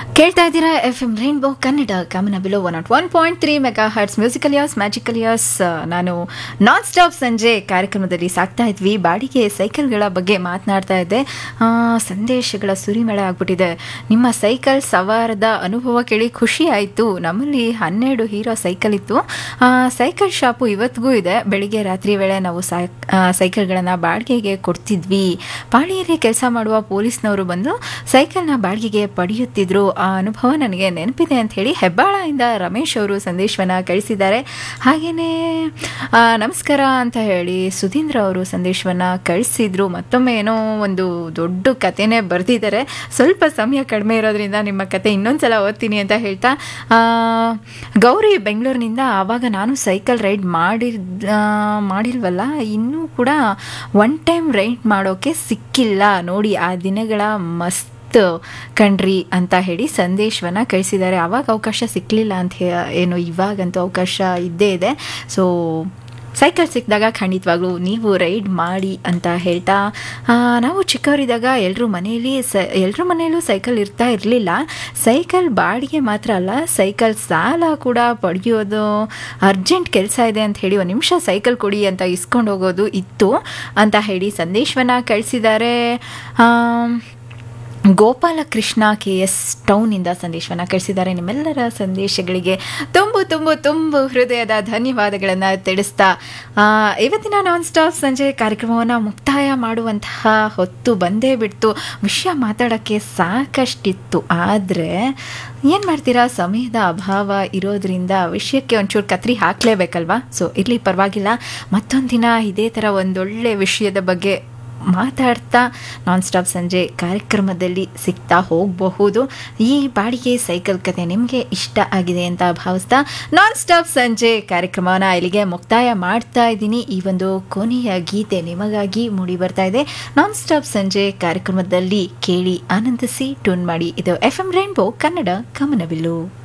ಕೇಳ್ತಾ ಇದ್ದೀರಾ F M rainbow Kannada ಗಮನ ಬಿಲೋ one naught one point three megahertz musical yes magical yes ನಾನು ನಾನ್ ಸ್ಟಾಪ್ ಸಂಜೆ ಕಾರ್ಯಕ್ರಮದಲ್ಲಿ ಸಾಕ್ತಾ ಇದ್ವಿ ಬಾಡಿಗೆ ಸೈಕಲ್ಗಳ ಬಗ್ಗೆ ಮಾತನಾಡ್ತಾ ಇದ್ದೆ ಆ, ಸಂದೇಶಗಳ ಸುರಿಮಳೆ ಆಗ್ಬಿಟ್ಟಿದೆ ನಿಮ್ಮ ಸೈಕಲ್ ಸವಾರದ ಅನುಭವ ಕೇಳಿ ಖುಷಿ ಆಯಿತು ನಮ್ಮಲ್ಲಿ ಹನ್ನೆರಡು ಹೀರೋ ಸೈಕಲ್ ಇತ್ತು ಆ, ಸೈಕಲ್ ಶಾಪು ಇವತ್ತಿಗೂ ಇದೆ ಬೆಳಿಗ್ಗೆ ರಾತ್ರಿ ವೇಳೆ ನಾವು ಸೈ- ಆ, ಸೈಕಲ್ಗಳನ್ನು ಬಾಡಿಗೆಗೆ ಕೊಡ್ತಿದ್ವಿ ಪಾಳಿಯಲ್ಲಿ ಕೆಲಸ ಮಾಡುವ ಪೊಲೀಸ್ನವರು ಬಂದು ಸೈಕಲ್ನ ಬಾಡಿಗೆಗೆ ಪಡೆಯುತ್ತಿದ್ರು ಆ ಅನುಭವ ನನಗೆ ನೆನಪಿದೆ ಅಂತ ಹೇಳಿ ಹೆಬ್ಬಾಳದಿಂದ ರಮೇಶ್ ಅವರು ಸಂದೇಶವನ್ನು ಕಳಿಸಿದ್ದಾರೆ ಹಾಗೆಯೇ ಆ, ನಮಸ್ಕಾರ ಅಂತ ಹೇಳಿ ಸುಧೀಂದ್ರ ಅವರು ಸಂದೇಶವನ್ನು ಕಳಿಸಿದ್ರು ಮತ್ತೊಮ್ಮೆ ಏನೋ ಒಂದು ದೊಡ್ಡ ಕಥೆನೇ ಬರೆದಿದ್ದಾರೆ ಸ್ವಲ್ಪ ಸಮಯ ಕಡಿಮೆ ಇರೋದ್ರಿಂದ ನಿಮ್ಮ ಕತೆ ಇನ್ನೊಂದ್ಸಲ ಓದ್ತೀನಿ ಅಂತ ಹೇಳ್ತಾ ಆ, ಗೌರಿ ಬೆಂಗಳೂರಿನಿಂದ ಆವಾಗ ನಾನು ಸೈಕಲ್ ರೈಡ್ ಮಾಡಿದ್ ಆ, ಮಾಡಿಲ್ವಲ್ಲ ಇನ್ನೂ ಕೂಡ ಒನ್ ಟೈಮ್ ರೈಡ್ ಮಾಡೋಕೆ ಸಿಕ್ಕಿಲ್ಲ ನೋಡಿ ಆ ದಿನಗಳ ಮಸ್ತ್ ಕಣ್ರಿ ಅಂತ ಹೇಳಿ ಸಂದೇಶವನ್ನು ಕಳಿಸಿದ್ದಾರೆ ಆವಾಗ ಅವಕಾಶ ಸಿಕ್ಕಲಿಲ್ಲ ಅಂತ ಹೇ- ಏನು ಇವಾಗಂತೂ ಅವಕಾಶ ಇದ್ದೇ ಇದೆ ಸೊ ಸೈಕಲ್ ಸಿಕ್ಕಿದಾಗ ಖಂಡಿತವಾಗ್ಲೂ ನೀವು ರೈಡ್ ಮಾಡಿ ಅಂತ ಹೇಳ್ತಾ ಆ, ನಾವು ಚಿಕ್ಕವರಿದ್ದಾಗ ಎಲ್ಲರೂ ಮನೆಯಲ್ಲಿ ಸ ಎಲ್ಲರ ಮನೆಯಲ್ಲೂ ಸೈಕಲ್ ಇರ್ತಾ ಇರಲಿಲ್ಲ ಸೈಕಲ್ ಬಾಡಿಗೆ ಮಾತ್ರ ಅಲ್ಲ ಸೈಕಲ್ ಸಾಲ ಕೂಡ ಪಡೆಯೋದು ಅರ್ಜೆಂಟ್ ಕೆಲಸ ಇದೆ ಅಂತ ಹೇಳಿ ಒಂದು ನಿಮಿಷ ಸೈಕಲ್ ಕೊಡಿ ಅಂತ ಇಸ್ಕೊಂಡು ಹೋಗೋದು ಇತ್ತು ಅಂತ ಹೇಳಿ ಸಂದೇಶವನ್ನು ಕಳಿಸಿದ್ದಾರೆ ಆಮ್, ಗೋಪಾಲಕೃಷ್ಣ ಕೆ ಎಸ್ ಟೌನಿಂದ ಸಂದೇಶವನ್ನು ಕಳಿಸಿದ್ದಾರೆ ನಿಮ್ಮೆಲ್ಲರ ಸಂದೇಶಗಳಿಗೆ ತುಂಬು ತುಂಬು ತುಂಬು ಹೃದಯದ ಧನ್ಯವಾದಗಳನ್ನು ತಿಳಿಸ್ತಾ ಆ, ಇವತ್ತಿನ ನಾನ್ ಸ್ಟಾಪ್ ಸಂಜೆ ಕಾರ್ಯಕ್ರಮವನ್ನು ಮುಕ್ತಾಯ ಮಾಡುವಂತಹ ಹೊತ್ತು ಬಂದೇ ಬಿಡ್ತು ವಿಷಯ ಮಾತಾಡೋಕ್ಕೆ ಸಾಕಷ್ಟಿತ್ತು ಆದರೆ ಏನು ಮಾಡ್ತೀರಾ ಸಮಯದ ಅಭಾವ ಇರೋದ್ರಿಂದ ವಿಷಯಕ್ಕೆ ಒಂಚೂರು ಕತ್ರಿ ಹಾಕಲೇಬೇಕಲ್ವಾ ಸೊ ಇರಲಿ ಪರವಾಗಿಲ್ಲ ಮತ್ತೊಂದು ದಿನ ಇದೇ ಥರ ಒಂದೊಳ್ಳೆ ವಿಷಯದ ಬಗ್ಗೆ ಮಾತಾಡ್ತಾ ನಾನ್ ಸ್ಟಾಪ್ ಸಂಜೆ ಕಾರ್ಯಕ್ರಮದಲ್ಲಿ ಸಿಗ್ತಾ ಹೋಗಬಹುದು ಈ ಬಾಡಿಗೆ ಸೈಕಲ್ ಕತೆ ನಿಮಗೆ ಇಷ್ಟ ಆಗಿದೆ ಅಂತ ಭಾವಿಸ್ತಾ ನಾನ್ ಸ್ಟಾಪ್ ಸಂಜೆ ಕಾರ್ಯಕ್ರಮನ ಇಲ್ಲಿಗೆ ಮುಕ್ತಾಯ ಮಾಡ್ತಾ ಇದ್ದೀನಿ ಈ ಒಂದು ಕೊನೆಯ ಗೀತೆ ನಿಮಗಾಗಿ ಮೂಡಿ ಬರ್ತಾ ಇದೆ ನಾನ್ ಸ್ಟಾಪ್ ಸಂಜೆ ಕಾರ್ಯಕ್ರಮದಲ್ಲಿ ಕೇಳಿ ಆನಂದಿಸಿ ಟ್ಯೂನ್ ಮಾಡಿ ಇದು ಎಫ್ ಎಂ ರೈನ್ಬೋ ಕನ್ನಡ ಗಮನವಿಲ್ಲು